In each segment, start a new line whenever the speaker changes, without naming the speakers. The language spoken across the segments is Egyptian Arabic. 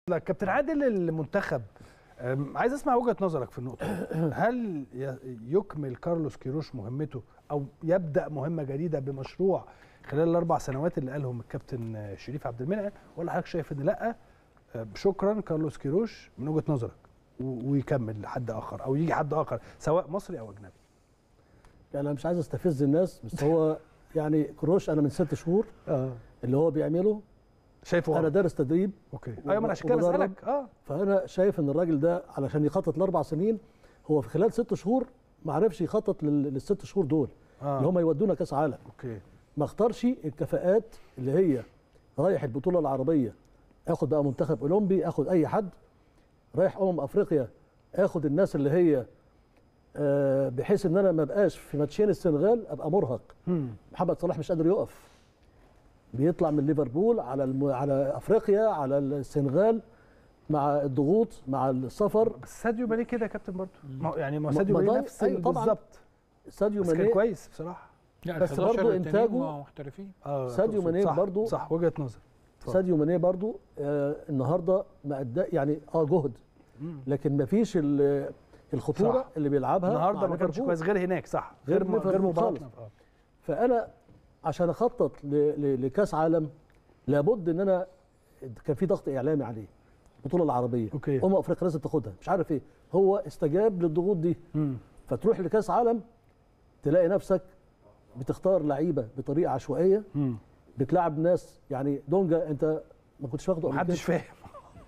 لا كابتن عادل المنتخب أم، عايز اسمع وجهه نظرك في النقطه دي. هل ي- يكمل كارلوس كيروش مهمته او يبدا مهمه جديده بمشروع خلال الاربع سنوات اللي قالهم الكابتن آه، شريف عبد المنعم ولا حضرتك شايف ان لا آه، شكرا كارلوس كيروش من وجهه نظرك و- ويكمل لحد اخر او يجي حد اخر سواء مصري او اجنبي
يعني انا مش عايز استفز الناس بس هو يعني كروش انا من ست شهور
اه
اللي هو بيعمله
شايفه
انا
غلط
دارس تدريب
اوكي ايوه ما انا عشان كده
ومدرب.
بسالك اه
فانا شايف ان الراجل ده علشان يخطط لاربع سنين هو في خلال ست شهور ما عرفش يخطط لل- للست شهور دول
اه
اللي هم يودونا كاس عالم
اوكي
ما اختارش الكفاءات اللي هي رايح البطوله العربيه اخد بقى منتخب اولمبي اخد اي حد رايح امم افريقيا اخد الناس اللي هي آه، بحيث ان انا ما بقاش في ماتشين السنغال ابقى مرهق
مم.
محمد صلاح مش قادر يقف بيطلع من ليفربول على الم... على افريقيا على السنغال مع الضغوط مع السفر
بس ساديو ماني كده يا كابتن برضه ما هو- يعني ما هو
ما-
ساديو
ما
ماني
ضايق-
نفس
أيوة طبعاً.
بالظبط
ساديو
بس كان
ماني
كويس بصراحه
لا
بس
ال 11
برضو
التانيين
إنتاجه-
محترفين
اه
ساديو
تقصد.
ماني
صح
برضو-
صح وجهه نظر اتفضل.
ساديو ماني برضو آه النهارده ما أدى يعني اه جهد
مم.
لكن ما فيش ال- الخطوره
صح.
اللي بيلعبها
النهارده
مع
ما كانش
ليفربول.
كويس غير هناك صح
غير
غير م- غير
ليفربول
مباراتنا
خالص.
اه
فانا عشان اخطط ل- ل- لكاس عالم لابد ان انا كان في ضغط اعلامي عليه البطوله العربيه
اوكي
امم افريقيا لازم تاخدها مش عارف ايه هو استجاب للضغوط دي
مم.
فتروح لكاس عالم تلاقي نفسك بتختار لعيبه بطريقه عشوائيه
مم.
بتلعب ناس يعني دونجا انت ما كنتش واخده قبل
محدش
كده.
فاهم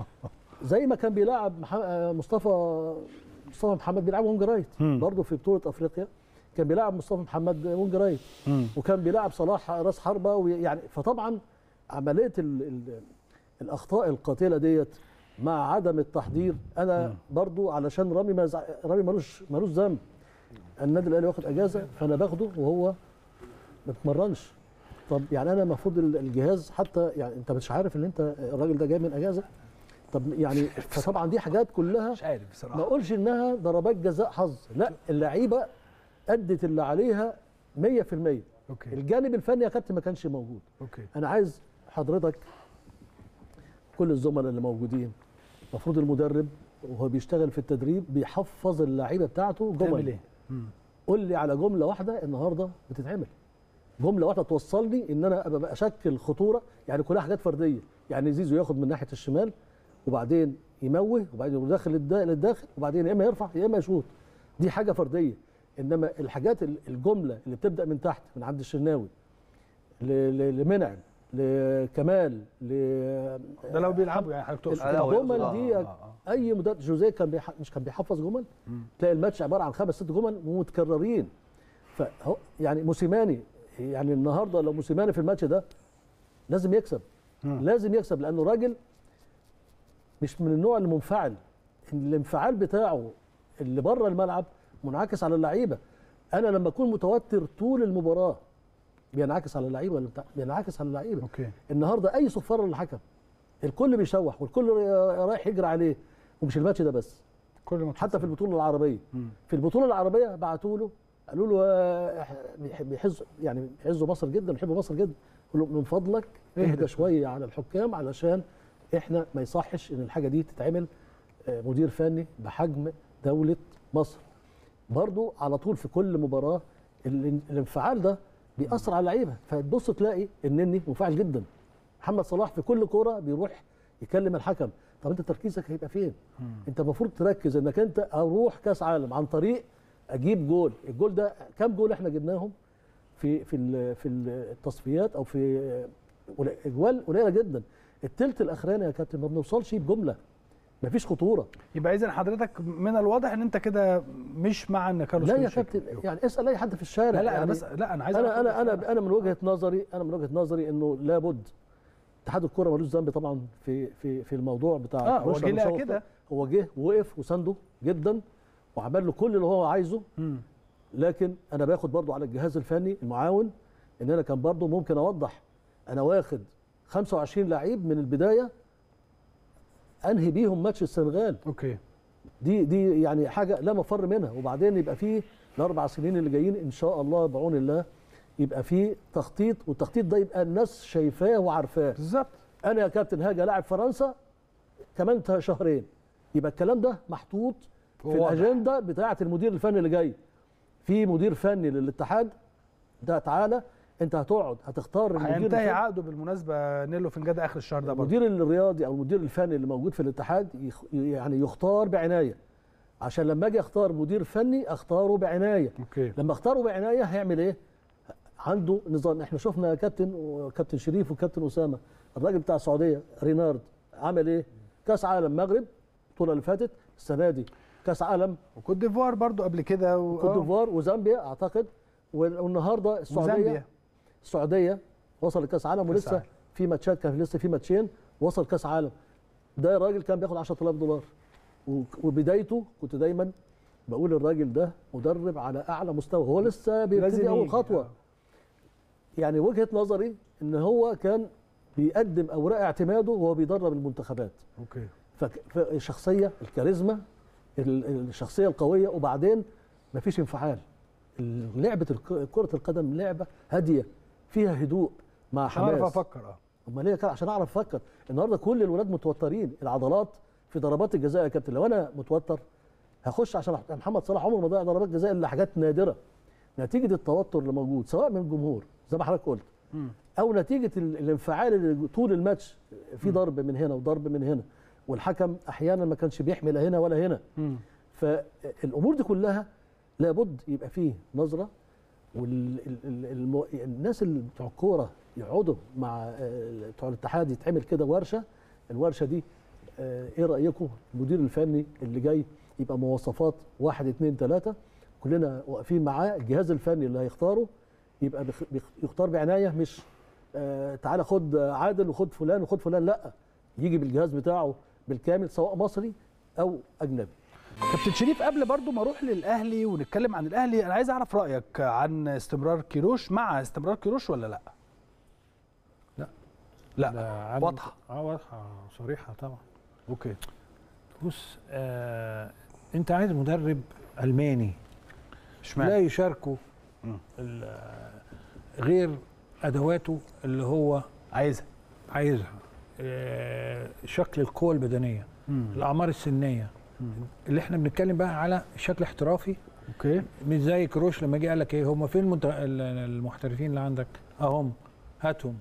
زي ما كان بيلعب مح- آه، مصطفى مصطفى محمد بيلعب وينج رايت
مم.
برضه في بطوله افريقيا كان بيلعب مصطفى محمد وينج رايت
مم.
وكان بيلعب صلاح راس حربه ويعني فطبعا عمليه ال ال الاخطاء القاتله ديت مع عدم التحضير انا
مم.
برضو علشان رامي ما يزع- رامي ملوش ملوش ذنب النادي الاهلي واخد اجازه فانا باخده وهو ما بيتمرنش طب يعني انا المفروض ال- الجهاز حتى يعني انت مش عارف ان انت الراجل ده جاي من اجازه طب يعني فطبعا دي حاجات كلها
مش عارف
ما
بصراحه
اقولش انها ضربات جزاء حظ لا اللعيبه ادت اللي عليها 100%
اوكي
الجانب الفني يا كابتن ما كانش موجود
اوكي
انا عايز حضرتك كل الزملاء اللي موجودين المفروض المدرب وهو بيشتغل في التدريب بيحفظ اللعيبه بتاعته
تعمل
جمل
ايه؟ مم.
قول لي على جمله واحده النهارده بتتعمل جمله واحده توصلني ان انا ابقى اشكل خطوره يعني كلها حاجات فرديه يعني زيزو ياخد من ناحيه الشمال وبعدين يموه وبعدين يدخل للدا- للداخل وبعدين يا اما يرفع يا اما يشوط دي حاجه فرديه انما الحاجات ال- الجمله اللي بتبدا من تحت من عند الشناوي ل- ل- لمنعم لكمال ل
ده لو بيلعبوا يعني حضرتك تقصد
الجمل
آه،
دي
آه، آه.
اي مدرب جوزيه كان بيح... مش كان بيحفظ جمل
مم.
تلاقي الماتش عباره عن خمس ست جمل ومتكررين فهو يعني موسيماني يعني النهارده لو موسيماني في الماتش ده لازم يكسب
مم.
لازم يكسب لانه راجل مش من النوع اللي منفعل الانفعال بتاعه اللي بره الملعب منعكس على اللعيبه انا لما اكون متوتر طول المباراه بينعكس على اللعيبه ولا بتاع بينعكس على اللعيبه
اوكي
النهارده اي صفاره للحكم الكل بيشوح والكل رايح يجري عليه ومش الماتش ده بس
كل ماتش
حتى في البطوله العربيه
مم.
في البطوله العربيه بعتوا له قالوا له آه، إح- بيحب- بيحزوا يعني بيحزوا مصر جدا بيحبوا مصر جدا قالوا له من فضلك
اهدى
اهدى شويه على الحكام علشان احنا ما يصحش ان الحاجه دي تتعمل آه، مدير فني بحجم دوله مصر برضو على طول في كل مباراه ال- الانفعال ده بيأثر على اللعيبه فتبص تلاقي النني منفعل جدا محمد صلاح في كل كوره بيروح يكلم الحكم طب انت تركيزك هيبقى فين
مم.
انت المفروض تركز انك انت اروح كاس عالم عن طريق اجيب جول الجول ده كام جول احنا جبناهم في في ال- في التصفيات او في قليل- اجوال قليله جدا التلت الاخراني يا كابتن ما بنوصلش بجمله مفيش خطوره
يبقى اذا حضرتك من الواضح ان انت كده مش مع ان كارلوس
لا يا
كيروش
كابتن
يكمل.
يعني اسال اي حد في الشارع
لا لا انا
يعني
بس لا انا عايز
انا
أعرف
انا
رأيك.
انا انا من وجهه نظري انا من وجهه نظري انه لابد اتحاد الكره ملوش ذنب طبعا في في في الموضوع بتاع
اه هو
كروشيا
جه لها
والمشوق
كده
ده. هو جه وقف وسنده جدا وعمل له كل اللي هو عايزه
مم.
لكن انا باخد برضو على الجهاز الفني المعاون ان انا كان برضو ممكن اوضح انا واخد 25 لعيب من البدايه انهي بيهم ماتش السنغال
اوكي
دي دي يعني حاجه لا مفر منها وبعدين يبقى فيه الاربع سنين اللي جايين ان شاء الله بعون الله يبقى فيه تخطيط والتخطيط ده يبقى الناس شايفاه وعارفاه
بالظبط
انا يا كابتن هاجي لاعب فرنسا كمان ت- شهرين يبقى الكلام ده محطوط في
واضح.
الاجنده بتاعه المدير الفني اللي جاي في مدير فني للاتحاد ده تعالى انت هتقعد هتختار المدير
هينتهي
الفني.
عقده بالمناسبه نيلو فنجاده اخر الشهر ده برضه
المدير الرياضي او المدير الفني اللي موجود في الاتحاد يخ... يعني يختار بعنايه عشان لما اجي اختار مدير فني اختاره بعنايه
اوكي
لما اختاره بعنايه هيعمل ايه عنده نظام احنا شفنا كابتن وكابتن شريف وكابتن اسامه الراجل بتاع السعوديه رينارد عمل ايه كاس عالم مغرب البطوله اللي فاتت السنه دي كاس عالم
وكوت ديفوار برضه قبل كده و...
كوت
آه.
ديفوار وزامبيا اعتقد والنهارده السعوديه
وزامبيا
السعوديه وصل لكاس عالم
كأس
ولسه
عالم.
في ماتشات كان لسه في ماتشين وصل كاس عالم ده راجل كان بياخد 10000 دولار و- وبدايته كنت دايما بقول الراجل ده مدرب على اعلى مستوى هو لسه
لازم
بيبتدي اول
يجي.
خطوه
آه.
يعني وجهه نظري ان هو كان بيقدم اوراق اعتماده وهو بيدرب المنتخبات
اوكي
فك- فالشخصيه الكاريزما ال- الشخصيه القويه وبعدين مفيش انفعال لعبه الك- كره القدم لعبه هاديه فيها هدوء مع
عشان اعرف
حماس
افكر اه
امال ليه كده عشان اعرف افكر النهارده كل الولاد متوترين العضلات في ضربات الجزاء يا كابتن لو انا متوتر هخش عشان أح- محمد صلاح عمره ما ضيع ضربات جزاء الا حاجات نادره نتيجه التوتر اللي موجود سواء من الجمهور زي ما حضرتك قلت
مم.
او نتيجه ال- الانفعال اللي طول الماتش في ضرب من هنا وضرب من هنا والحكم احيانا ما كانش بيحمل لا هنا ولا هنا
مم.
فالامور دي كلها لابد يبقى فيه نظره والناس اللي بتوع الكوره يقعدوا مع آه، بتوع الاتحاد يتعمل كده ورشه الورشه دي آه، ايه رايكم المدير الفني اللي جاي يبقى مواصفات واحد اتنين تلاته كلنا واقفين معاه الجهاز الفني اللي هيختاره يبقى بخ- بيخ- يختار بعنايه مش آه، تعالى خد عادل وخد فلان وخد فلان لا يجي بالجهاز بتاعه بالكامل سواء مصري او اجنبي
كابتن شريف قبل برضو ما اروح للاهلي ونتكلم عن الاهلي انا عايز اعرف رايك عن استمرار كيروش مع استمرار كيروش ولا لا
لا.
لا
ده عندي-
واضحة.
اه واضحه صريحه طبعا
اوكي
بص آه انت عايز مدرب الماني لا
اشمعنى
يشاركه
مم.
ال- غير ادواته اللي هو
عايزها
عايزها آه شكل القوه البدنيه الاعمار السنيه اللي احنا بنتكلم بقى على شكل احترافي
اوكي
مش زي كروش لما جه قال لك ايه هم فين المنت- ال- المحترفين اللي عندك اهم هاتهم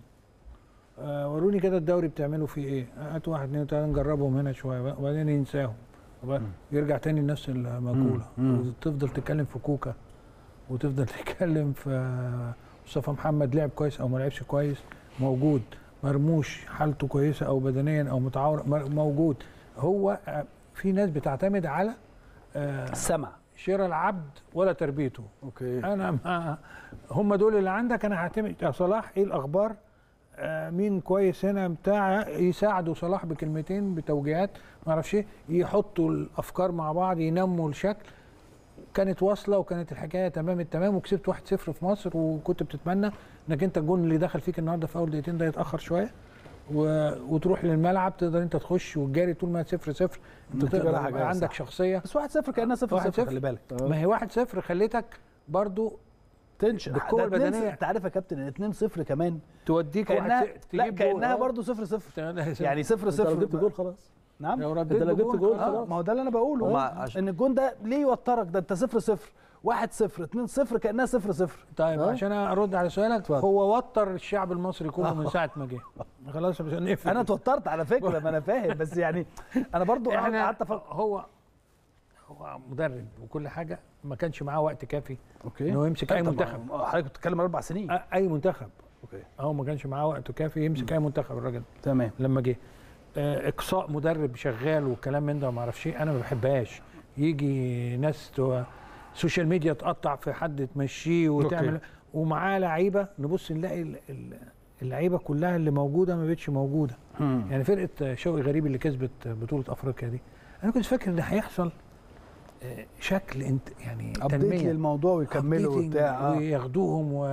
آه وروني كده الدوري بتعملوا فيه ايه هات واحد اتنين تلاته نجربهم هنا شويه بقى، وبعدين ينساهم وبعد- يرجع تاني لنفس المقوله
مم.
وتفضل تتكلم في كوكا وتفضل تتكلم في مصطفى محمد لعب كويس او ما لعبش كويس موجود مرموش حالته كويسه او بدنيا او متعور مر- موجود هو آه، في ناس بتعتمد على آه،
السمع
شراء العبد ولا تربيته
اوكي
انا ما هم دول اللي عندك انا هعتمد يا صلاح ايه الاخبار آه مين كويس هنا بتاع يساعدوا صلاح بكلمتين بتوجيهات ما اعرفش ايه يحطوا الافكار مع بعض ينموا الشكل كانت واصله وكانت الحكايه تمام التمام وكسبت 1-0 في مصر وكنت بتتمنى انك انت الجون اللي دخل فيك النهارده في اول دقيقتين ده يتاخر شويه و... وتروح للملعب تقدر انت تخش وتجاري طول ما 0-0 انت
النتيجة
تقدر
رايحة
يبقى
جاية،
عندك
صح.
شخصيه
بس 1-0 كانها 0-0
1-0
خلي بالك
ما هي 1-0 خليتك برضو
تنشن
بالقوة
ده 2-0
البدنية.
انت عارف يا كابتن ان 2-0 كمان
توديك
كانها
واحد ت-
لا
تجيب جول.
كانها
آه.
برضه 0-0 يعني 0-0
انت لو جبت جول خلاص
نعم
لو رديت
انت لو جبت
بجول
جول
خلاص.
اه
خلاص
ما هو ده اللي انا بقوله
هما
آه.
عشان-
ان الجون ده ليه يوترك ده انت 0 0 1 0 2 0 كانها 0 0
طيب
آه.
عشان ارد على سؤالك
اتفضل.
هو وتر الشعب المصري كله من ساعه ما جه خلاص مش هنقفل
انا اتوترت على فكره ما انا فاهم بس يعني انا برضو قعدت
احنا
قعدت افكر
هو هو مدرب وكل حاجه ما كانش معاه وقت كافي
اوكي
انه يمسك اي
طب
منتخب
ما- حضرتك بتتكلم اربع سنين
أ- اي منتخب
اوكي
هو ما كانش معاه وقت كافي يمسك اي منتخب الراجل
تمام
لما جه آه، اقصاء مدرب شغال والكلام من ده وما اعرفش ايه انا ما بحبهاش يجي ناس تو- سوشيال ميديا تقطع في حد تمشيه وتعمل
أوكي.
ومعاه لعيبه نبص نلاقي ال- ال- اللعيبه كلها اللي موجوده ما بقتش موجوده يعني فرقه شوقي غريب اللي كسبت بطوله افريقيا دي انا كنت فاكر ان هيحصل آه، شكل انت يعني
ابديت
تنميه
للموضوع ويكملوا
updating
وبتاع اه
وياخدوهم و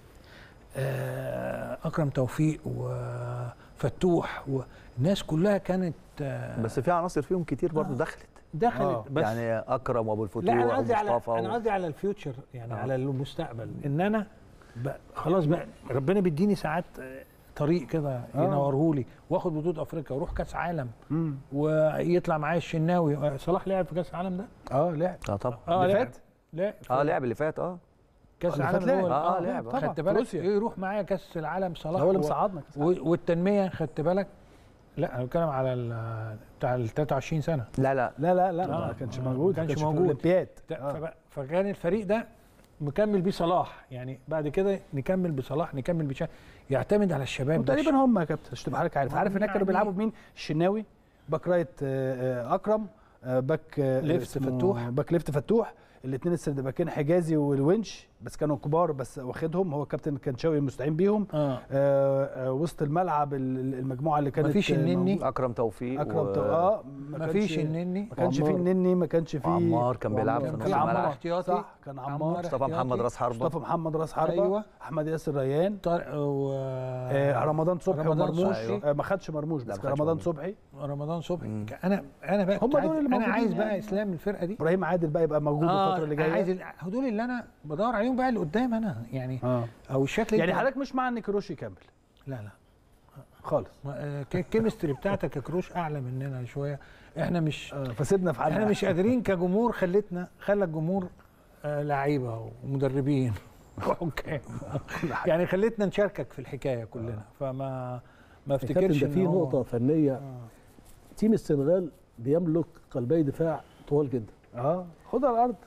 آه، اكرم توفيق وفتوح والناس كلها كانت آه،
بس في عناصر فيهم كتير برضو
آه.
دخلت
دخلت
آه،
بس
يعني اكرم وابو الفتوح
لا انا قصدي على
ومصطفى
انا
و...
قصدي على الفيوتشر يعني
آه.
على المستقبل ان انا بقى خلاص بقى ربنا بيديني ساعات آه، طريق كده
آه.
ينورهولي واخد بطوله افريقيا واروح كاس عالم
مم.
ويطلع معايا الشناوي صلاح لعب في كاس العالم ده
اه لعب
اه طبعا
اه
اللي
لعب
فات؟
لا
اه لعب اللي فات اه
كاس
اللي
العالم
فات
اللي هو
لعب.
آه، لعب.
طبعا
خدت
في
بالك
روسيا
يروح معايا كاس العالم صلاح
هو اللي
و-
مصعدنا كأس العالم.
و- والتنميه خدت بالك لا انا بتكلم على ال- بتاع ال 23 سنه
لا لا
لا لا لا
آه.
ما كانش
آه.
موجود
ما كانش
في
موجود.
الاولمبياد
ت-
آه.
فبقى- فكان الفريق ده مكمل بيه صلاح يعني بعد كده نكمل بصلاح نكمل بشا يعتمد على الشباب ده.
وتقريبا هم يا كابتن عشان تبقى حضرتك عارف عارف هناك كانوا
يعني-
بيلعبوا بمين الشناوي باك رايت آه، آه، اكرم آه، باك آه،
ليفت
اسمه
فتوح.
باك ليفت فتوح الاثنين السرد باكين حجازي والونش بس كانوا كبار بس واخدهم هو الكابتن كان شوقي المستعين بيهم
اه
آه، آه، وسط الملعب ال- المجموعه اللي كانت
مفيش
آه،
النني.
موجودة.
اكرم توفيق
اكرم
و-
تو- اه
ما
كانش-
فيش النني
ما كانش فيه
وعمار.
النني ما كانش فيه
وعمار كان بيلعب
وعمار.
في
كان
نص
عمار
الملعب.
احتياطي.
صح كان عمار
عمار.
مصطفى
احتياطي.
محمد راس حربه
مصطفى محمد راس حربه
أيوة.
احمد ياسر ريان
طارق و
آه رمضان صبحي
رمضان
ومرموش
صبحي.
آه ما خدش مرموش
لا،
بس
ما
كان
خدش
رمضان
مرموش.
صبحي
رمضان صبحي
مم.
انا انا بقى
هم
كنت
دول
عايز
اللي
انا
موجودين
عايز بقى
يعني.
اسلام الفرقه دي
ابراهيم عادل بقى يبقى موجود الفتره اللي
أنا عايز
جايه
ال- دول اللي انا بدور عليهم بقى اللي قدام انا يعني
اه
او الشكل
يعني
اللي-
حضرتك مش مع ان كروش يكمل
لا لا
خالص
ما- آه، ك- الكيمستري بتاعتك يا كروش اعلى مننا شويه احنا مش
آه فسيبنا في حالنا
احنا مش قادرين كجمهور خلتنا خلى الجمهور آه، لعيبه ومدربين وحكام يعني خلتنا نشاركك في الحكايه كلنا فما ما
يا كابتن
افتكرش
ده
ان
في
هو
نقطه فنيه
آه.
تيم السنغال بيملك قلبي دفاع طوال جدا
اه خد على الارض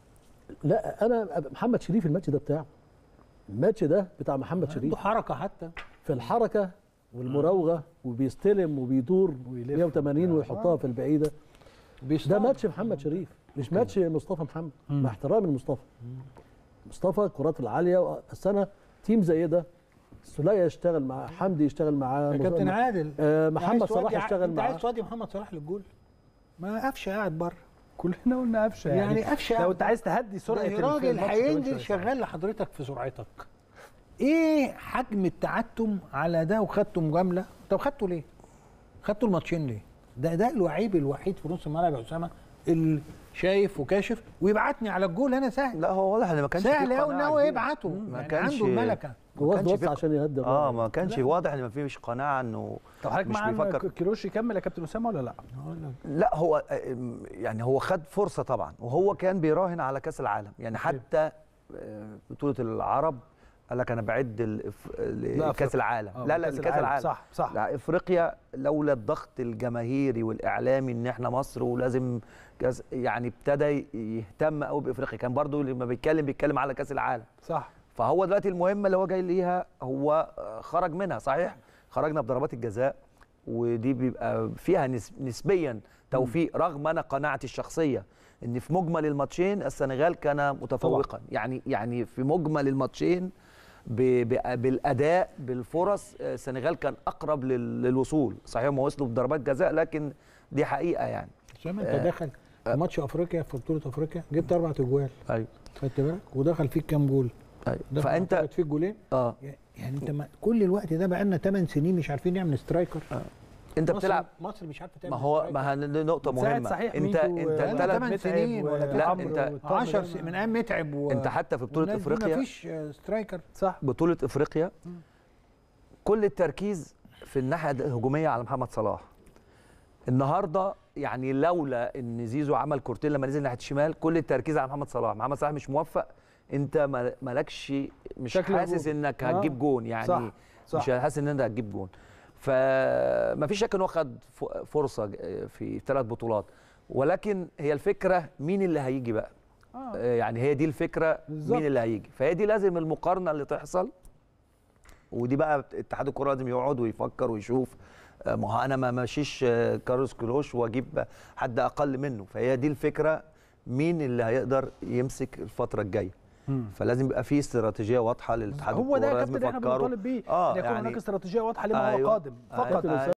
لا انا محمد شريف الماتش ده بتاعه الماتش ده بتاع محمد شريف
عنده حركه حتى
في الحركه والمراوغه وبيستلم وبيدور
ويلف
180 ويحطها في البعيده ده
بيصطاد.
ماتش محمد شريف مش ماتش مصطفى محمد مع احترامي لمصطفى مصطفى الكرات العاليه بس انا تيم زي ده سولية يشتغل مع حمدي يشتغل معاه
يا كابتن عادل
آه،
عايز
محمد
تودي
صلاح
ع-
يشتغل
انت عايز
معاه
تودي محمد صلاح للجول ما قفشه قاعد بره
كلنا قلنا قفشه يعني,
يعني قفشه
لو انت عايز تهدي سرعه
ده
الف-
راجل
الماتش كمان
هينزل
شوية.
شغال لحضرتك في سرعتك ايه حجم التعتم على ده وخدته مجامله طب خدته ليه خدته الماتشين ليه ده ده الوعيب الوحيد في نص الملعب يا اسامه اللي شايف وكاشف ويبعتني على الجول انا سهل
لا هو واضح ان ما كانش فيه
سهل قوي ان
قناعة
هو
كبيرة.
يبعته
ما
يعني
كانش-
عنده الملكه
هو
كانش
قصده
في-
بس عشان يهدي
اه
الراجل.
ما كانش واضح ان ما فيش قناعه انه
طب حضرتك
مش
مع ان
بيفكر.
كيروش يكمل يا كابتن اسامه ولا لا؟
لا هو آه، يعني هو خد فرصه طبعا وهو كان بيراهن على كاس العالم يعني حتى آه، بطوله العرب قال لك انا بعد الإف-
لا،
لكاس
أفريقيا.
العالم
آه،
لا لا
كأس
لكاس العالم
صح صح
لا افريقيا لولا الضغط الجماهيري والاعلامي ان احنا مصر ولازم كاس يعني ابتدى يهتم قوي بافريقيا كان برضو لما بيتكلم بيتكلم على كاس العالم
صح
فهو دلوقتي المهمه اللي هو جاي ليها هو آه، خرج منها صحيح خرجنا بضربات الجزاء ودي بيبقى فيها نس- نسبيا توفيق رغم انا قناعتي الشخصيه ان في مجمل الماتشين السنغال كان متفوقا يعني يعني في مجمل الماتشين ب- ب- بالاداء بالفرص آه، السنغال كان اقرب لل- للوصول صحيح هم وصلوا بضربات جزاء لكن دي حقيقه يعني
اسامه انت
آه،
داخل في ماتش افريقيا في بطوله افريقيا جبت اربع اجوال
ايوه
خدت بالك ودخل فيك كام جول
ايوه
دخل
فانت
أعتقد فيك جولين
اه
يعني انت ما كل الوقت ده بقى لنا 8 سنين مش عارفين نعمل سترايكر
انت
مصر-
بتلعب
مصر مش عارفه تعمل
ما هو
سترايكر.
ما هي دي نقطه
من ساعة
مهمه
صحيح
انت
ميدو
انت
و-
بقالنا
الثلاث
تمن
متعب
سنين
و-
ولا
لا،
عمرو
انت-
وطاهر
10
ده
س-
ما-
من ايام متعب و...
انت حتى في بطوله
والناس دي
افريقيا
مفيش آه، سترايكر
صح
بطوله افريقيا كل التركيز في الناحيه الهجوميه على محمد صلاح النهارده يعني لولا ان زيزو عمل كورتين لما نزل ناحيه الشمال كل التركيز على محمد صلاح محمد صلاح مش موفق انت ما- مالكش مش
شكل
حاسس
هجوم.
انك
آه.
هتجيب جون يعني
صح، صح.
مش حاسس ان انت هتجيب جون فما فيش شك ان هو خد ف- فرصه في ثلاث بطولات ولكن هي الفكره مين اللي هيجي بقى
آه.
آه، يعني هي دي الفكره
بالظبط.
مين اللي هيجي فهي دي لازم المقارنه اللي تحصل ودي بقى اتحاد الكره لازم يقعد ويفكر ويشوف آه، ما هو انا ما ماشيش آه، كارلوس كلوش واجيب حد اقل منه فهي دي الفكره مين اللي هيقدر يمسك الفتره الجايه
مم.
فلازم يبقى في استراتيجيه واضحه للاتحاد
هو ده
الكرة،
يا
لازم
كابتن اللي احنا
يفكروا.
بنطالب بيه
آه،
ان يكون
يعني-
هناك استراتيجيه واضحه لما هو
أيوة.
قادم
أيوة.
فقط
كابتن